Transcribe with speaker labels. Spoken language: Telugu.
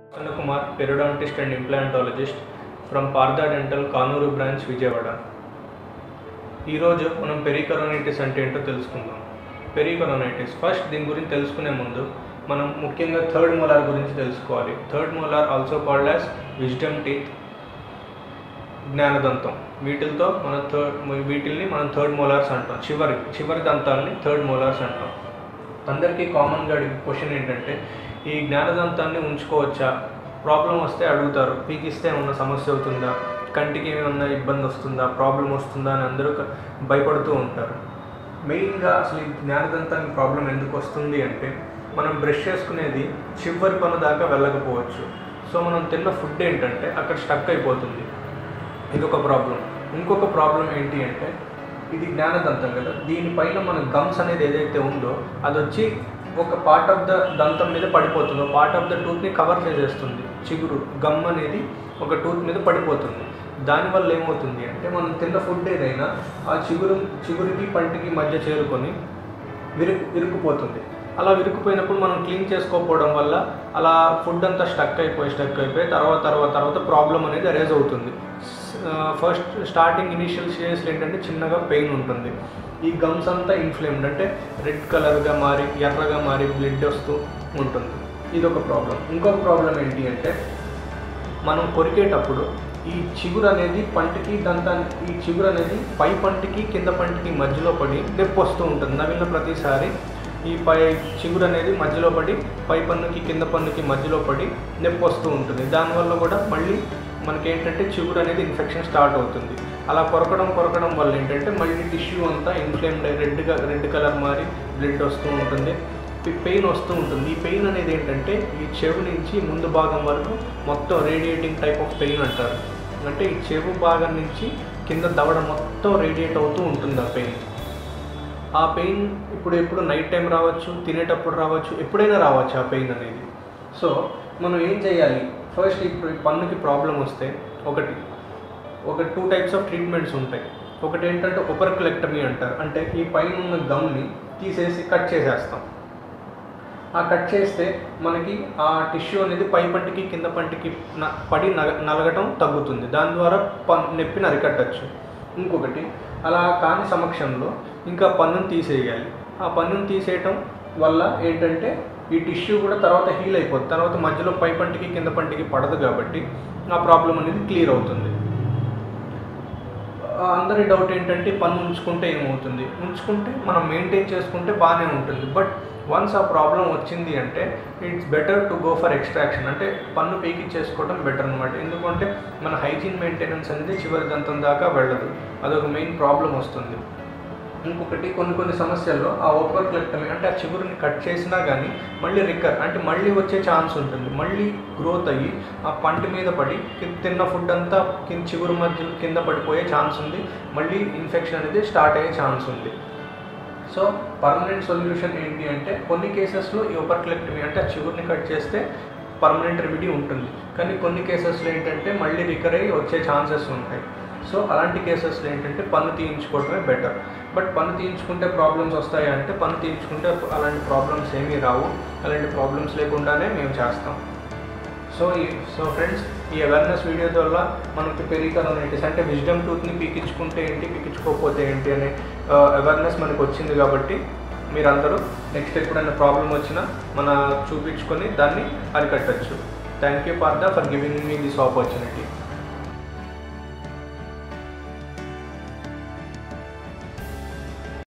Speaker 1: Prasanna Kumar periodontist and implantologist from Partha dental Kanuru branch Vijayawada ఈరోజు మనం పెరికరోనైటిస్ అంటే ఏంటో తెలుసుకుందాం పెరికరోనైటిస్ ఫస్ట్ దీని గురించి తెలుసుకునే ముందు మనం ముఖ్యంగా థర్డ్ మోలార్ గురించి తెలుసుకోవాలి third molar also called as wisdom teeth జ్ఞానదంతం వీటితో మన థర్డ్ వీటిల్ని మనం థర్డ్ మోలార్స్ అంటాం చివరి చివరి దంతాలని థర్డ్ మోలార్స్ అంటాం అందరికీ కామన్గా అడిగే క్వశ్చన్ ఏంటంటే ఈ జ్ఞానదంతాన్ని ఉంచుకోవచ్చా ప్రాబ్లం వస్తే అడుగుతారు పీకిస్తే ఏమన్నా సమస్య అవుతుందా కంటికి ఏమన్నా ఇబ్బంది వస్తుందా ప్రాబ్లం వస్తుందా అని అందరూ క- భయపడుతూ ఉంటారు మెయిన్గా అసలు ఈ జ్ఞానదంతానికి ప్రాబ్లం ఎందుకు వస్తుంది అంటే మనం బ్రష్ చేసుకునేది చివరి పను దాకా వెళ్ళకపోవచ్చు సో మనం తిన్న ఫుడ్ ఏంటంటే అక్కడ స్టక్ అయిపోతుంది ఇది ఒక ప్రాబ్లం ఇంకొక ప్రాబ్లం ఏంటి అంటే ఇది జ్ఞానదంతం కదా దీనిపైన మన గమ్స్ అనేది ఏదైతే ఉందో అది వచ్చి ఒక పార్ట్ ఆఫ్ ద దంతం మీద పడిపోతుంది పార్ట్ ఆఫ్ ద టూత్ని కవర్ చేసేస్తుంది చిగురు గమ్ అనేది ఒక టూత్ మీద పడిపోతుంది దానివల్ల ఏమవుతుంది అంటే మనం తిన్న ఫుడ్ ఏదైనా ఆ చిగురు చిగురికి పంటికి మధ్య చేరుకొని విరుకు విరుకుపోతుంది అలా విరుకుపోయినప్పుడు మనం క్లీన్ చేసుకోకపోవడం వల్ల అలా ఫుడ్ అంతా స్టక్ అయిపోయి స్టక్ అయిపోయి తర్వాత తర్వాత తర్వాత ప్రాబ్లం అనేది అరేజ్ అవుతుంది ఫస్ట్ స్టార్టింగ్ ఇనిషియల్ స్టేజ్లో ఏంటంటే చిన్నగా పెయిన్ ఉంటుంది ఈ గమ్స్ అంతా ఇన్ఫ్లేమ్డ్ అంటే రెడ్ కలర్గా మారి ఎర్రగా మారి బ్లడ్ వస్తూ ఉంటుంది ఇది ఒక ప్రాబ్లం ఇంకొక ప్రాబ్లం ఏంటి అంటే మనం కొరికేటప్పుడు ఈ చిగురు అనేది పంటికి దంతానికి ఈ చిగురు అనేది పై పంటికి కింద పంటికి మధ్యలో పడి నొప్పి వస్తూ ఉంటుంది నవిలిన ప్రతిసారి ఈ పై చిగురు అనేది మధ్యలో పడి పై పన్నుకి కింద పన్నుకి మధ్యలో పడి నొప్పి వస్తూ ఉంటుంది దానివల్ల కూడా మళ్ళీ మనకి ఏంటంటే చిగురు అనేది ఇన్ఫెక్షన్ స్టార్ట్ అవుతుంది అలా కొరకడం కొరకడం వల్ల ఏంటంటే మళ్ళీ టిష్యూ అంతా ఇన్ఫ్లేమ్డ్ రెడ్గా రెడ్ కలర్ మారి బ్లడ్ వస్తూ ఉంటుంది పెయిన్ వస్తూ ఉంటుంది ఈ పెయిన్ అనేది ఏంటంటే ఈ చెవు నుంచి ముందు భాగం వరకు మొత్తం రేడియేటింగ్ టైప్ ఆఫ్ పెయిన్ అంటారు అంటే ఈ చెవు భాగం నుంచి కింద దవడ మొత్తం రేడియేట్ అవుతూ ఉంటుంది ఆ పెయిన్ ఆ పెయిన్ ఇప్పుడు ఎప్పుడు నైట్ టైం రావచ్చు తినేటప్పుడు రావచ్చు ఎప్పుడైనా రావచ్చు ఆ పెయిన్ అనేది సో మనం ఏం చేయాలి ఫస్ట్ ఇప్పుడు ఈ పన్నుకి ప్రాబ్లం వస్తే ఒకటి ఒక టూ టైప్స్ ఆఫ్ ట్రీట్మెంట్స్ ఉంటాయి ఒకటి ఏంటంటే ఉపర్కులెక్టమీ అంటారు అంటే ఈ పైన ఉన్న గమ్ని తీసేసి కట్ చేసేస్తాం ఆ కట్ చేస్తే మనకి ఆ టిష్యూ అనేది పై పంటికి కింద పంటికి న- పడి నగ నలగటం తగ్గుతుంది దాని ద్వారా పన్ నొప్పిని అరికట్టచ్చు ఇంకొకటి అలా కాని సమక్షంలో ఇంకా పన్నును తీసేయాలి ఆ పన్నును తీసేయటం వల్ల ఏంటంటే ఈ టిష్యూ కూడా తర్వాత హీల్ అయిపోతుంది తర్వాత మధ్యలో పై పంటికి కింద పంటికి పడదు కాబట్టి ఆ ప్రాబ్లం అనేది క్లియర్ అవుతుంది ఆ, అందరి డౌట్ ఏంటంటే పన్ను ఉంచుకుంటే ఏమవుతుంది ఉంచుకుంటే మనం మెయింటైన్ చేసుకుంటే బాగానే ఉంటుంది బట్ వన్స్ ఆ ప్రాబ్లం వచ్చింది అంటే it's better to go for extraction అంటే పన్ను పీకి చేసుకోవడం బెటర్ అనమాట ఎందుకంటే మన హైజీన్ మెయింటెనెన్స్ అనేది చివరి దంతం దాకా వెళ్ళదు అదొక మెయిన్ ప్రాబ్లం వస్తుంది ఇంకొకటి కొన్ని కొన్ని సమస్యల్లో ఆ ఓపర్క్లెక్టమీ అంటే ఆ చిగురుని కట్ చేసినా కానీ మళ్ళీ రికర్ అంటే మళ్ళీ వచ్చే ఛాన్స్ ఉంటుంది మళ్ళీ గ్రోత్ అయ్యి ఆ పంట మీద పడి కి- తిన్న ఫుడ్ అంతా కింద చిగురు మధ్య కింద పడిపోయే ఛాన్స్ ఉంది మళ్ళీ ఇన్ఫెక్షన్ అనేది స్టార్ట్ అయ్యే ఛాన్స్ ఉంది సో పర్మనెంట్ సొల్యూషన్ ఏంటి అంటే కొన్ని కేసెస్లో ఈ ఓపర్క్లెక్టమీ అంటే ఆ చిగురుని కట్ చేస్తే పర్మనెంట్ రెమెడీ ఉంటుంది కానీ కొన్ని కేసెస్లో ఏంటంటే మళ్ళీ రికర్ అయ్యి వచ్చే ఛాన్సెస్ ఉంటాయి సో అలాంటి కేసెస్లో ఏంటంటే పన్ను తీయించుకోవడమే బెటర్ బట్ పన్ను తీయించుకుంటే ప్రాబ్లమ్స్ వస్తాయి అంటే పన్ను తీయించుకుంటే అలాంటి ప్రాబ్లమ్స్ ఏమీ రావు అలాంటి ప్రాబ్లమ్స్ లేకుండానే మేము చేస్తాం సో ఈ సో ఫ్రెండ్స్ ఈ అవేర్నెస్ వీడియో వల్ల మనకి పెరికరోనైటిస్ అంటే విజ్డమ్ టూత్ని పీకించుకుంటే ఏంటి పీకించుకోకపోతే ఏంటి అనే అవేర్నెస్ మనకు వచ్చింది కాబట్టి మీరందరూ నెక్స్ట్ ఎప్పుడైనా ప్రాబ్లం వచ్చినా మన చూపించుకొని దాన్ని అరికట్టచ్చు thank you Partha for giving me this opportunity